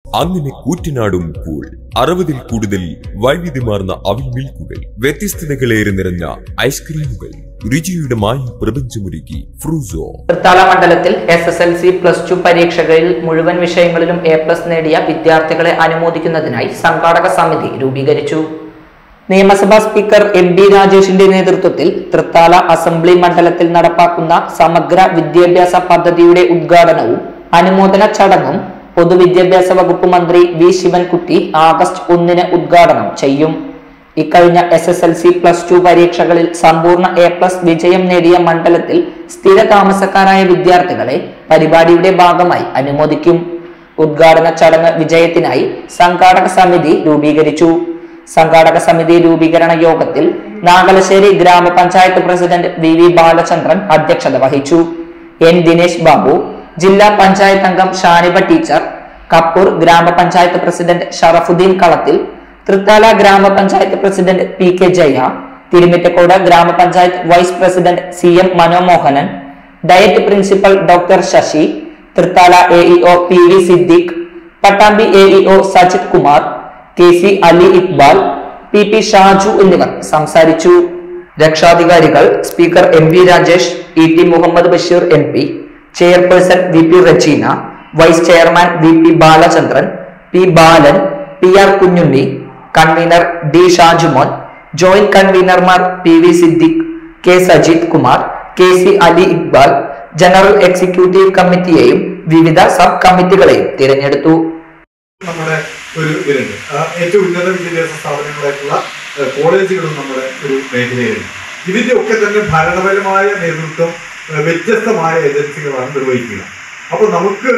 അങ്ങനെ കൂറ്റനാടും കൂൾ അറുപതിൽ കൂടുതൽ വൈവിധ്യമാർന്ന അവിൽ മിൽക്കുകൾ വ്യത്യസ്തതകളേറെ നിറഞ്ഞ ഐസ്ക്രീമുകൾ രുചിയുടെ മായ പ്രപഞ്ചമൊരുക്കി ഫ്രൂസോ തൃത്താല മണ്ഡലത്തിൽ S S L C plus two പരീക്ഷകളിൽ മുഴുവൻ വിഷയങ്ങളിലും എ പ്ലസ് നേടിയ വിദ്യാർത്ഥികളെ അനുമോദിക്കുന്നതിനായി സംഘാടക സമിതി രൂപീകരിച്ചു നിയമസഭാ സ്പീക്കർ എം ബി രാജേഷിന്റെ നേതൃത്വത്തിൽ തൃത്താല അസംബ്ലി മണ്ഡലത്തിൽ നടപ്പാക്കുന്ന സമഗ്ര വിദ്യാഭ്യാസ പദ്ധതിയുടെ ഉദ്ഘാടനവും അനുമോദന ചടങ്ങും പൊതുവിദ്യാഭ്യാസ വകുപ്പ് മന്ത്രി വി ശിവൻകുട്ടി ആഗസ്റ്റ് ഒന്നിന് ഉദ്ഘാടനം ചെയ്യും ഇക്കഴിഞ്ഞ S S L C plus two പരീക്ഷകളിൽ സമ്പൂർണ്ണ എ പ്ലസ് വിജയം നേടിയ മണ്ഡലത്തിൽ സ്ഥിര താമസക്കാരായ വിദ്യാർത്ഥികളെ പരിപാടിയുടെ ഭാഗമായി അനുമോദിക്കും ഉദ്ഘാടന ചടങ്ങ് വിജയത്തിനായി സംഘാടക സമിതി രൂപീകരിച്ചു സംഘാടക സമിതി രൂപീകരണ യോഗത്തിൽ നാഗലശ്ശേരി ഗ്രാമപഞ്ചായത്ത് പ്രസിഡന്റ് വി വി ബാലചന്ദ്രൻ അധ്യക്ഷത വഹിച്ചു എൻ ദിനേശ് ബാബു ജില്ലാ പഞ്ചായത്ത് അംഗം ഷാനിബ ടീച്ചർ കപ്പൂർ ഗ്രാമപഞ്ചായത്ത് പ്രസിഡന്റ് ഷറഫുദ്ദീൻ കളത്തിൽ തൃത്താല ഗ്രാമപഞ്ചായത്ത് president P K Jaya Thirumittacode ഗ്രാമപഞ്ചായത്ത് vice president C M Manomohanan DIET principal doctor Sasi Thrithala A EO P V Siddique Pattambi A EO Sajith Kumar K C Ali Iqbal P P Shaju എന്നിവർ സംസാരിച്ചു രക്ഷാധികാരികൾ speaker M V Rajesh E T Muhammad Basheer M P chairperson V P Rajeena vice chairman V P Balachandran P Balan P R Kunhunni convener D Shajumon joint കൺവീനർമാർ P V Siddique K Sajith Kumar K C Ali Iqbal general executive കമ്മിറ്റിയെയും വിവിധ sub കമ്മിറ്റികളെയും തിരഞ്ഞെടുത്തു നമ്മുടെ ഒരു ഇതിലുണ്ട് ആ, ഏറ്റവും ഉന്നത വിദ്യാഭ്യാസ സ്ഥാപനങ്ങളായിട്ടുള്ള ആ, കോളേജുകളും നമ്മുടെ ഒരു മേഖലയിലുണ്ട് ഇതിന്റെ ഒക്കെ തന്നെ ഭരണപരമായ നേതൃത്വം ആ, വ്യത്യസ്തമായ ഏജൻസികളാണ് നിർവഹിക്കുക അപ്പൊ നമുക്ക്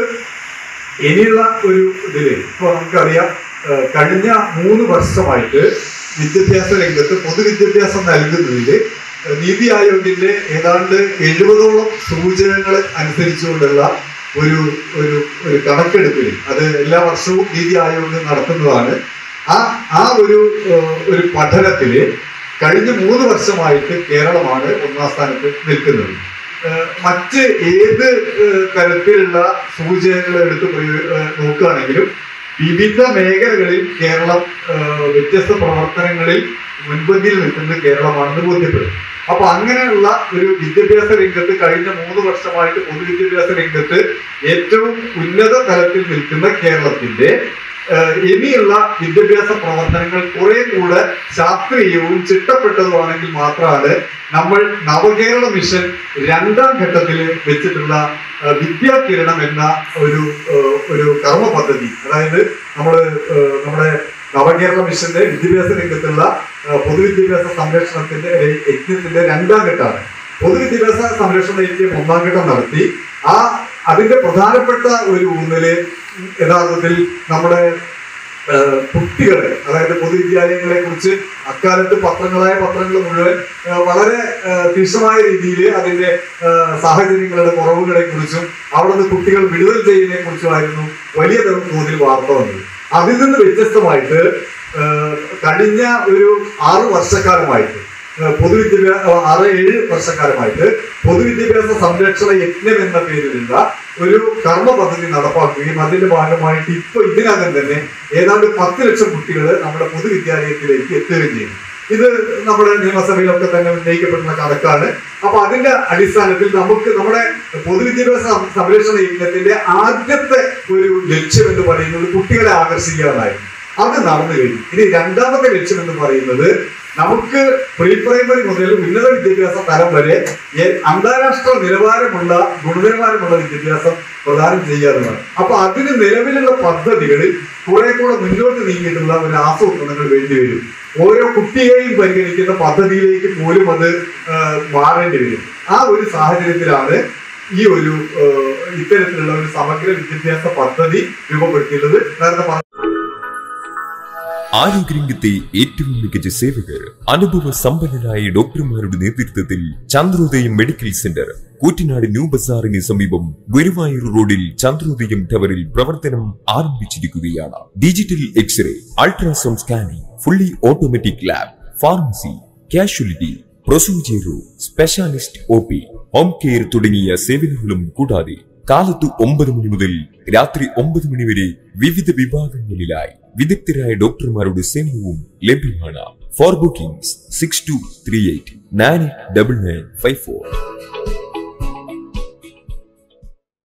ഇനിയുള്ള ഒരു ഇതില് ഇപ്പൊ നമുക്കറിയാം ആ, കഴിഞ്ഞ മൂന്ന് വർഷമായിട്ട് വിദ്യാഭ്യാസ രംഗത്ത് പൊതുവിദ്യാഭ്യാസം നൽകുന്നതിൽ നീതി ആയോഗിന്റെ ഏതാണ്ട് എഴുപതോളം സൂചനകൾ അനുസരിച്ചുകൊണ്ടുള്ള ഒരു ഒരു ഒരു കണക്കെടുപ്പിൽ അത് എല്ലാ വർഷവും നീതി ആയോഗ് നടത്തുന്നതാണ് ആ ആ ഒരു ഏഹ്, ഒരു പഠനത്തില് കഴിഞ്ഞ മൂന്ന് വർഷമായിട്ട് കേരളമാണ് ഒന്നാം സ്ഥാനത്ത് നിൽക്കുന്നത് ഏഹ്, മറ്റ് ഏത് ഏഹ്, തരത്തിലുള്ള സൂചനകൾ എടുത്ത് പ്രയോ- ഏഹ്, നോക്കുകയാണെങ്കിലും വിവിധ മേഖലകളിൽ കേരളം ഏഹ്, വ്യത്യസ്ത പ്രവർത്തനങ്ങളിൽ മുൻപന്തിയിൽ നിൽക്കുന്നത് കേരളമാണെന്ന് ബോധ്യപ്പെടും അപ്പൊ അങ്ങനെയുള്ള ഒരു വിദ്യാഭ്യാസ രംഗത്ത് കഴിഞ്ഞ മൂന്ന് വർഷമായിട്ട് പൊതുവിദ്യാഭ്യാസ രംഗത്ത് ഏറ്റവും ഉന്നത തലത്തിൽ നിൽക്കുന്ന കേരളത്തിന്റെ ഏഹ്, ഇനിയുള്ള വിദ്യാഭ്യാസ പ്രവർത്തനങ്ങൾ കുറെ കൂടെ ശാസ്ത്രീയവും ചിട്ടപ്പെട്ടതുമാണെങ്കിൽ മാത്രമാണ് നമ്മൾ നവകേരള മിഷൻ രണ്ടാം ഘട്ടത്തിൽ വെച്ചിട്ടുള്ള ഏഹ്, വിദ്യാകിരണം എന്ന ഒരു ഏഹ്, ഒരു കർമ്മ പദ്ധതി അതായത് നമ്മൾ നമ്മുടെ നവകേരള മിഷന്റെ വിദ്യാഭ്യാസ രംഗത്തുള്ള ഏഹ്, പൊതുവിദ്യാഭ്യാസ സംരക്ഷണത്തിന്റെ ഏഹ്, യജ്ഞത്തിന്റെ രണ്ടാം ഘട്ടമാണ് പൊതുവിദ്യാഭ്യാസ സംരക്ഷണ യജ്ഞം ഒന്നാം ഘട്ടം നടത്തി ആ അതിന്റെ പ്രധാനപ്പെട്ട ഒരു ഊന്നല് യഥാർത്ഥത്തിൽ നമ്മുടെ ഏഹ്, കുട്ടികളെ അതായത് പൊതുവിദ്യാലയങ്ങളെ കുറിച്ച് അക്കാലത്ത് പത്രങ്ങളായ പത്രങ്ങൾ മുഴുവൻ ഏഹ്, വളരെ ഏഹ്, തീക്ഷ്ണമായ രീതിയിൽ അതിന്റെ ഏഹ്, സാഹചര്യങ്ങളുടെ കുറവുകളെ കുറിച്ചും അവിടെ നിന്ന് കുട്ടികൾ വിടുതൽ ചെയ്യുന്നതിനെ കുറിച്ചുമായിരുന്നു വലിയ തരം തോതിൽ വാർത്ത വന്നത് അതിൽ നിന്ന് വ്യത്യസ്തമായിട്ട് ഏഹ്, കഴിഞ്ഞ ഒരു ആറു വർഷക്കാലമായിട്ട് ഏഹ്, പൊതുവിദ്യാഭ്യാസ ആറ് ഏഴ് വർഷക്കാലമായിട്ട് പൊതുവിദ്യാഭ്യാസ സംരക്ഷണ യജ്ഞം എന്ന പേരിലുള്ള ഒരു കർമ്മ പദ്ധതി നടപ്പാക്കുകയും അതിന്റെ ഭാഗമായിട്ട് ഇപ്പൊ ഇതിനകം തന്നെ ഏതാണ്ട് പത്ത് ലക്ഷം കുട്ടികൾ നമ്മുടെ പൊതുവിദ്യാലയത്തിലേക്ക് എത്തുകയും ചെയ്യും ഇത് നമ്മുടെ നിയമസഭയിലൊക്കെ തന്നെ ഉന്നയിക്കപ്പെടുന്ന കണക്കാണ് അപ്പൊ അതിന്റെ അടിസ്ഥാനത്തിൽ നമുക്ക് നമ്മുടെ പൊതുവിദ്യാഭ്യാസ സം- സംരക്ഷണ യജ്ഞത്തിന്റെ ആദ്യത്തെ ഒരു ലക്ഷ്യം എന്ന് പറയുന്നത് കുട്ടികളെ ആകർഷിക്കുക എന്നായിരുന്നു അത് നടന്നു കഴിഞ്ഞു ഇനി രണ്ടാമത്തെ ലക്ഷ്യം എന്ന് പറയുന്നത് നമുക്ക് പ്രീ പ്രൈമറി മുതൽ ഉന്നത വിദ്യാഭ്യാസ തലം വരെ ഏ- അന്താരാഷ്ട്ര നിലവാരമുള്ള ഗുണനിലവാരമുള്ള വിദ്യാഭ്യാസം പ്രദാനം ചെയ്യാറുള്ളതാണ് അപ്പൊ അതിന് നിലവിലുള്ള പദ്ധതികളിൽ കുറെ കൂടെ മുന്നോട്ട് നീങ്ങിയിട്ടുള്ള ഒരു ആസൂത്രണങ്ങൾ വേണ്ടിവരും ഓരോ കുട്ടിയെയും പരിഗണിക്കുന്ന പദ്ധതിയിലേക്ക് പോലും അത് ആ, മാറേണ്ടി വരും ആ ഒരു സാഹചര്യത്തിലാണ് ഈ ഒരു ആ, ഇത്തരത്തിലുള്ള ഒരു സമഗ്ര വിദ്യാഭ്യാസ പദ്ധതി രൂപപ്പെടുത്തിയിട്ടുള്ളത് നേരത്തെ പറഞ്ഞ ആരോഗ്യരംഗത്തെ ഏറ്റവും മികച്ച സേവകർ അനുഭവ സമ്പന്നരായ ഡോക്ടർമാരുടെ നേതൃത്വത്തിൽ Chandrodayam medical centre Koottanad new ബസാറിന് സമീപം ഗുരുവായൂർ റോഡിൽ ചന്ദ്രോദയം ടവറിൽ പ്രവർത്തനം ആരംഭിച്ചിരിക്കുകയാണ് digital x-ray ultrasound scanning fully automatic lab pharmacy casualty procedure specialist O P home care തുടങ്ങിയ സേവനങ്ങളും കൂടാതെ കാലത്ത് ഒമ്പത് മണി മുതൽ രാത്രി ഒമ്പത് മണി വരെ വിവിധ വിഭാഗങ്ങളിലായി വിദഗ്ധരായ ഡോക്ടർമാരുടെ സേവനവും ലഭ്യമാണ് for bookings six two three eight nine double nine five four